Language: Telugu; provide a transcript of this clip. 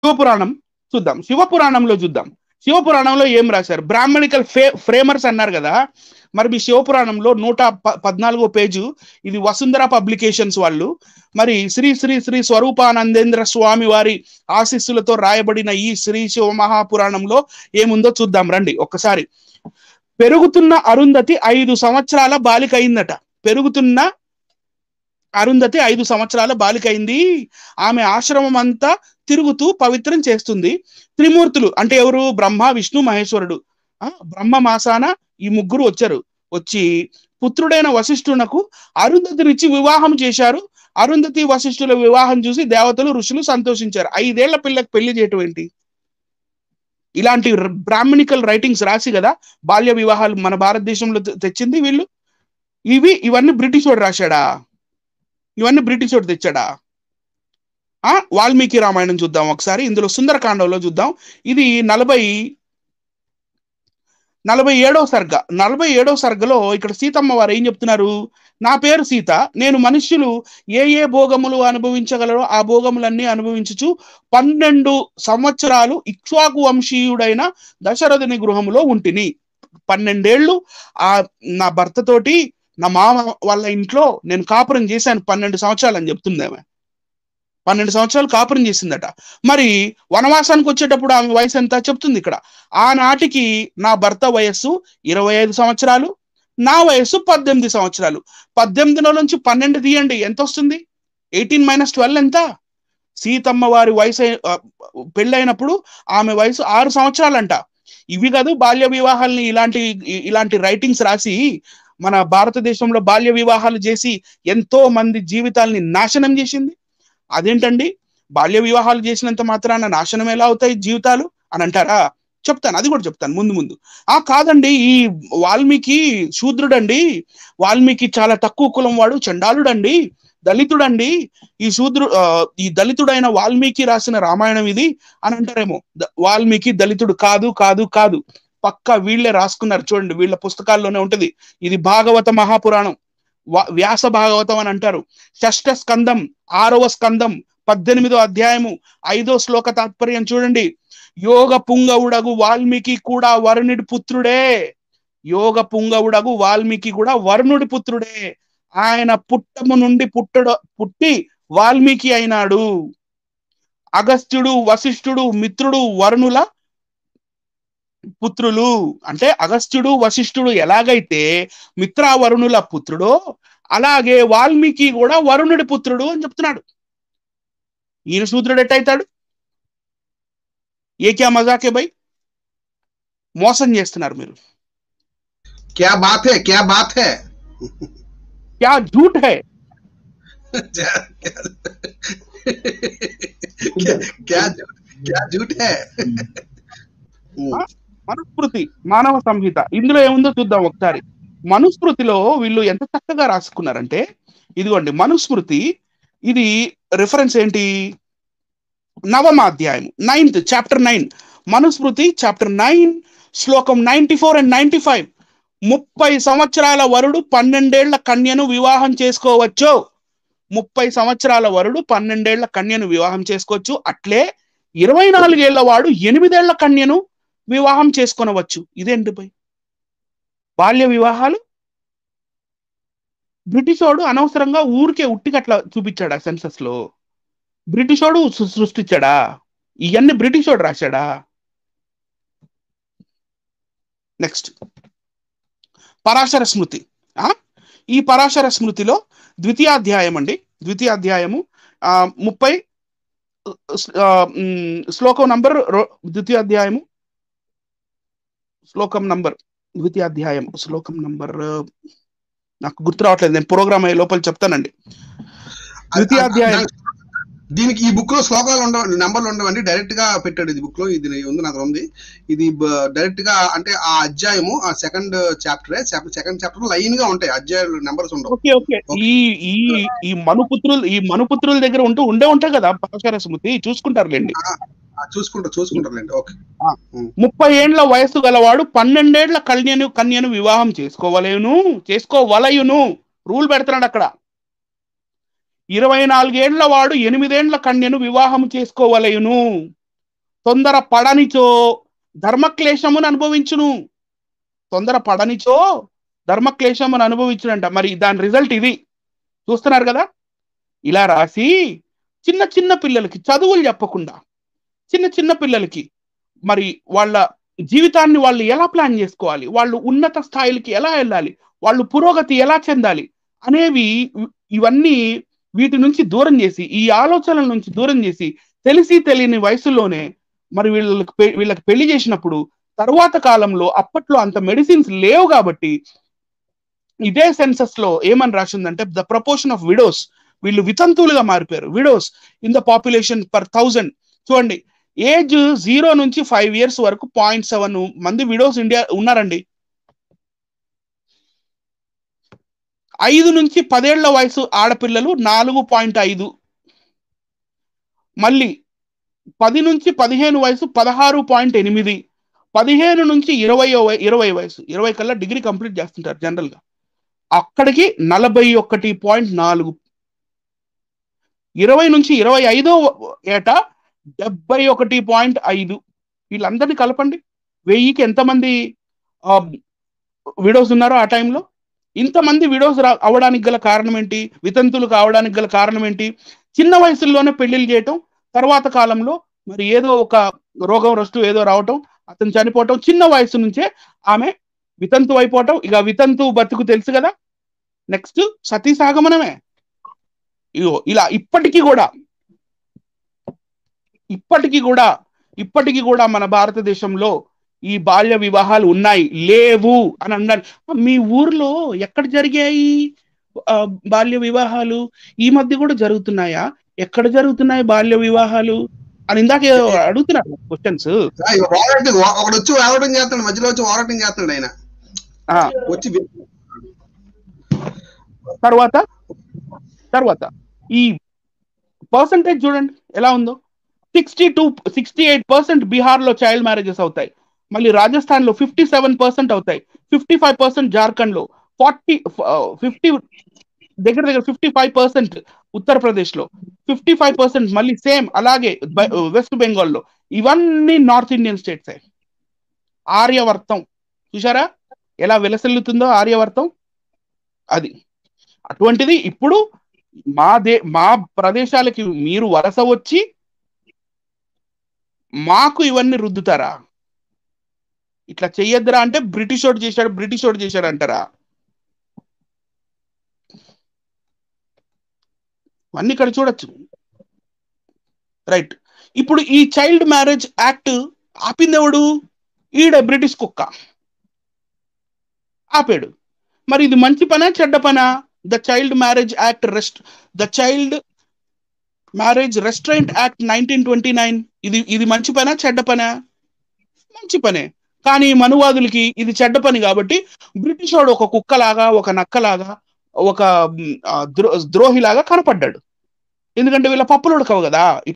శివపురాణం చూద్దాం శివపురాణంలో చూద్దాం శివపురాణంలో ఏం రాశారు బ్రాహ్మణికల్ ఫే ఫ్రేమర్స్ అన్నారు కదా మరి మీ శివపురాణంలో నూట ప- పద్నాలుగో పేజు ఇది వసుంధర పబ్లికేషన్స్ వాళ్ళు మరి శ్రీ శ్రీ శ్రీ స్వరూపానందేంద్ర స్వామి వారి ఆశీస్సులతో రాయబడిన ఈ శ్రీ శివ మహాపురాణంలో ఏముందో చూద్దాం రండి ఒక్కసారి పెరుగుతున్న అరుంధతి ఐదు సంవత్సరాల బాలిక అయిందట పెరుగుతున్న అరుంధతి ఐదు సంవత్సరాల బాలిక అయింది ఆమె ఆశ్రమం అంతా తిరుగుతూ పవిత్రం చేస్తుంది త్రిమూర్తులు అంటే ఎవరు బ్రహ్మ విష్ణు మహేశ్వరుడు ఆ బ్రహ్మ మాసాన ఈ ముగ్గురు వచ్చారు వచ్చి పుత్రుడైన వశిష్ఠునకు అరుంధతినిచ్చి వివాహం చేశారు అరుంధతి వశిష్ఠుల వివాహం చూసి దేవతలు ఋషులు సంతోషించారు ఐదేళ్ల పిల్లకి పెళ్లి చేయటం ఏంటి ఇలాంటి బ్రాహ్మణికల్ రైటింగ్స్ రాసి కదా బాల్య వివాహాలు మన భారతదేశంలో తె- తెచ్చింది వీళ్ళు ఇవి ఇవన్నీ బ్రిటిష్ వాడు రాశాడా ఇవన్నీ బ్రిటిష్ వాడు తెచ్చాడా ఆ వాల్మీకి రామాయణం చూద్దాం ఒకసారి ఇందులో సుందరకాండంలో చూద్దాం ఇది నలభై నలభై ఏడవ సర్గ నలభై ఏడవ సర్గలో ఇక్కడ సీతమ్మ వారు ఏం చెప్తున్నారు నా పేరు సీత నేను మనుష్యులు ఏ ఏ భోగములు అనుభవించగలరో ఆ భోగములన్నీ అనుభవించుచు పన్నెండు సంవత్సరాలు ఇక్ష్వాకు వంశీయుడైన దశరథుని గృహములో ఉంటిని పన్నెండేళ్లు ఆ నా భర్తతోటి నా మామ వాళ్ళ ఇంట్లో నేను కాపురం చేశాను పన్నెండు సంవత్సరాలు అని చెప్తుంది ఆమె పన్నెండు సంవత్సరాలు కాపురం చేసిందట మరి వనవాసానికి వచ్చేటప్పుడు ఆమె వయసు ఎంత చెప్తుంది ఇక్కడ ఆనాటికి నా భర్త వయస్సు ఇరవై ఐదు సంవత్సరాలు నా వయస్సు పద్దెనిమిది సంవత్సరాలు పద్దెనిమిదిలో నుంచి పన్నెండు తీయండి ఎంత వస్తుంది ఎయిటీన్ మైనస్ ట్వెల్వ్ ఎంత సీతమ్మ వారి వయసు అయి- ఆ, పెళ్ళైనప్పుడు ఆమె వయసు ఆరు సంవత్సరాలంట ఇవి కాదు బాల్య వివాహాలని ఇలాంటి ఇ- ఇలాంటి రైటింగ్స్ రాసి మన భారతదేశంలో బాల్య వివాహాలు చేసి ఎంతో మంది జీవితాల్ని నాశనం చేసింది అదేంటండి బాల్య వివాహాలు చేసినంత మాత్రాన నాశనం ఎలా అవుతాయి జీవితాలు అని అంటారా చెప్తాను అది కూడా చెప్తాను ముందు ముందు ఆ కాదండి ఈ వాల్మీకి శూద్రుడండి వాల్మీకి చాలా తక్కువ కులం వాడు చండాలుడండి దళితుడండి ఈ శూద్రు ఆ, ఈ దళితుడైన వాల్మీకి రాసిన రామాయణం ఇది అని అంటారేమో ద- వాల్మీకి దళితుడు కాదు కాదు కాదు పక్క వీళ్ళే రాసుకున్నారు చూడండి వీళ్ళ పుస్తకాల్లోనే ఉంటది ఇది భాగవత మహాపురాణం వా- వ్యాస భాగవతం అని అంటారు షష్ఠ స్కందం ఆరవ స్కందం పద్దెనిమిదో అధ్యాయము ఐదో శ్లోక తాత్పర్యం చూడండి యోగ పుంగవుడగు వాల్మీకి కూడా వరుణుడి పుత్రుడే యోగ పుంగవుడగు వాల్మీకి కూడా వరుణుడి పుత్రుడే ఆయన పుట్టము నుండి పుట్టడు పుట్టి వాల్మీకి అయినాడు అగస్త్యుడు వశిష్ఠుడు మిత్రుడు వరుణుల పుత్రులు అంటే అగస్త్యుడు వశిష్ఠుడు ఎలాగైతే మిత్రావరుణుల పుత్రుడో అలాగే వాల్మీకి కూడా వరుణుడి పుత్రుడు అని చెప్తున్నాడు ఈయన శూద్రుడు ఎట్టయితాడు ఏ క్యా మజాకే బై మోసం చేస్తున్నారు మీరు क्या बात है क्या बात है క్యా झूठ है क्या क्या क्या क्या झूठ है మనుస్మృతి మానవ సంహిత ఇందులో ఏముందో చూద్దాం ఒకసారి మనుస్మృతిలో వీళ్ళు ఎంత చక్కగా రాసుకున్నారంటే ఇదిగోండి మనుస్మృతి ఇది రిఫరెన్స్ ఏంటి నవమ అధ్యాయం ninth chapter nine Manusmriti chapter nine శ్లోకం ninety four and ninety five ముప్పై సంవత్సరాల వరుడు పన్నెండేళ్ల కన్యను వివాహం చేసుకోవచ్చు ముప్పై సంవత్సరాల వరుడు పన్నెండేళ్ల కన్యను వివాహం చేసుకోవచ్చు అట్లే ఇరవై నాలుగేళ్ల వాడు ఎనిమిదేళ్ల కన్యను వివాహం చేసుకొనవచ్చు ఇదేంటి పై బాల్య వివాహాలు బ్రిటిష్ వాడు అనవసరంగా ఊరికే ఉట్టికట్లా చూపించాడా సెన్సస్ లో బ్రిటిష్ వాడు సృ- సృష్టించాడా ఇవన్నీ బ్రిటిష్ వాడు రాశాడా నెక్స్ట్ పరాశర స్మృతి ఆ ఈ పరాశర స్మృతిలో ద్వితీయాధ్యాయం అండి ద్వితీయాధ్యాయము ఆ ముప్పై ఆ, మ్, శ్లోకం నంబర్ రో- ద్వితీయాధ్యాయము శ్లోకం నంబర్ ద్వితీయాధ్యాయం శ్లోకం నంబర్ నాకు గుర్తు రావట్లేదు నేను ప్రోగ్రామ్ అయ్యే లోపల చెప్తానండి ద్వితీయాధ్యాయం దీనికి ఈ బుక్ లో శ్లోకాలు ఉండవు నంబర్లు ఉండవండి డైరెక్ట్ గా పెట్టాడు ఇది బుక్ లో ఇది ఉంది నాకు ఉంది ఇది డైరెక్ట్ గా అంటే ఆ అధ్యాయము ఆ second chapter second chapter line గా ఉంటాయి అధ్యాయులు నెంబర్స్ ఉండవు ఓకే ఓకే ఈ ఈ ఈ మనుపుత్రులు ఈ మనుపుత్రుల దగ్గర ఉంటూ ఉండే ఉంటాయి కదా పరాశర స్మృతి చూసుకుంటారులేండి ఆ, చూసుకుంటా చూసుకుంటారులేండి ఓకే ముప్పై ఏండ్ల వయసు గలవాడు పన్నెండేళ్ల కన్యను కన్యను వివాహం చేసుకోవలేను చేసుకోవలయును రూల్ పెడుతున్నాడు అక్కడ ఇరవై నాలుగేండ్ల వాడు ఎనిమిదేండ్ల కన్యను వివాహం చేసుకోవలయును తొందర పడనిచో ధర్మక్లేశమును అనుభవించును తొందర పడనిచో ధర్మక్లేశమును అనుభవించునంట మరి దాని రిజల్ట్ ఇది చూస్తున్నారు కదా ఇలా రాసి చిన్న చిన్న పిల్లలకి చదువులు చెప్పకుండా చిన్న చిన్న పిల్లలకి మరి వాళ్ళ జీవితాన్ని వాళ్ళు ఎలా ప్లాన్ చేసుకోవాలి వాళ్ళు ఉన్నత స్థాయిలకి ఎలా వెళ్ళాలి వాళ్ళు పురోగతి ఎలా చెందాలి అనేవి ఇవన్నీ వీటి నుంచి దూరం చేసి ఈ ఆలోచనల నుంచి దూరం చేసి తెలిసి తెలియని వయసులోనే మరి వీళ్ళకి పె- వీళ్ళకి పెళ్లి చేసినప్పుడు తరువాత కాలంలో అప్పట్లో అంత మెడిసిన్స్ లేవు కాబట్టి ఇదే సెన్సస్ లో ఏమని రాసిందంటే ద ప్రపోర్షన్ ఆఫ్ విడోస్ వీళ్ళు వితంతువులుగా మారిపోయారు widows in the population per thousand చూడండి ఏజ్ జీరో నుంచి ఫైవ్ ఇయర్స్ వరకు పాయింట్ సెవెన్ మంది విడోస్ ఇండియా ఉన్నారండి ఐదు నుంచి పదేళ్ల వయసు ఆడపిల్లలు నాలుగు పాయింట్ ఐదు మళ్ళీ పది నుంచి పదిహేను వయసు పదహారు పాయింట్ ఎనిమిది పదిహేను నుంచి ఇరవై ఇరవై వయసు ఇరవై కల్లా డిగ్రీ కంప్లీట్ చేస్తుంటారు జనరల్ గా అక్కడికి నలభై ఒకటి పాయింట్ నాలుగు ఇరవై నుంచి ఇరవై ఐదో ఏట డెబ్బై ఒకటి పాయింట్ ఐదు వీళ్ళందరినీ కలపండి వెయ్యికి ఎంతమంది విడోస్ ఉన్నారో ఆ టైంలో ఇంతమంది విడోస్ రా అవడానికి గల కారణం ఏంటి వితంతులు కావడానికి గల కారణం ఏంటి చిన్న వయసుల్లోనే పెళ్లిళ్ళు చేయటం తర్వాత కాలంలో మరి ఏదో ఒక రోగం రస్తు ఏదో రావటం అతను చనిపోవటం చిన్న వయసు నుంచే ఆమె వితంతు అయిపోవటం ఇక వితంతు బతుకు తెలుసు కదా నెక్స్ట్ సతీ సాగమనమే ఇగో ఇలా ఇప్పటికీ కూడా ఇప్పటికీ కూడా ఇప్పటికీ కూడా మన భారతదేశంలో ఈ బాల్య వివాహాలు ఉన్నాయి లేవు అని అన్నారు మీ ఊర్లో ఎక్కడ జరిగాయి ఆ, బాల్య వివాహాలు ఈ మధ్య కూడా జరుగుతున్నాయా ఎక్కడ జరుగుతున్నాయి బాల్య వివాహాలు అని ఇందాక ఏదో అడుగుతున్నారు క్వశ్చన్స్ ఆ, ఇక పోరాటం ఒకడు వచ్చి పోరాటం చేస్తాడు మధ్యలో వచ్చి పోరాటం చేస్తాడు ఆయన వచ్చి వి- తర్వాత తర్వాత ఈ పర్సంటేజ్ చూడండి ఎలా ఉందో sixty two sixty eight percent బీహార్లో చైల్డ్ మ్యారేజెస్ అవుతాయి మళ్ళీ రాజస్థాన్లో ఫిఫ్టీ సెవెన్ పర్సెంట్ అవుతాయి ఫిఫ్టీ ఫైవ్ పర్సెంట్ జార్ఖండ్లో ఫార్టీ ఫిఫ్టీ దగ్గర దగ్గర ఫిఫ్టీ ఫైవ్ పర్సెంట్ ఉత్తరప్రదేశ్లో ఫిఫ్టీ ఫైవ్ పర్సెంట్ మళ్ళీ సేమ్ అలాగే బ- వెస్ట్ బెంగాల్లో ఇవన్నీ నార్త్ ఇండియన్ స్టేట్సే ఆర్యవర్తం చూసారా ఎలా విలసిల్లుతుందో ఆర్యవర్తం అది అటువంటిది ఇప్పుడు మా దే మా ప్రదేశాలకి మీరు వలస వచ్చి మాకు ఇవన్నీ రుద్దుతారా ఇట్లా చెయ్యొద్దురా అంటే బ్రిటిష్ వాడు చేశాడు బ్రిటిష్ వాడు చేశాడు అంటారా అన్ని ఇక్కడ చూడొచ్చు రైట్ ఇప్పుడు ఈ చైల్డ్ మ్యారేజ్ యాక్ట్ ఆపిందెవడు ఈడ బ్రిటిష్ కుక్క ఆపాడు మరి ఇది మంచి పనా చెడ్డ పనా the child marriage act rest the child marriage restraint act nineteen twenty nine ఇది ఇది మంచి పనా చెడ్డ పనా మంచి పనే కానీ మనువాదులకి ఇది చెడ్డ పని కాబట్టి బ్రిటిష్ వాడు ఒక కుక్కలాగా ఒక నక్కలాగా ఒక మ్, ఆ, ద్రో ద్రోహిలాగా కనపడ్డాడు ఎందుకంటే వీళ్ళ పప్పులు ఉడకవు కదా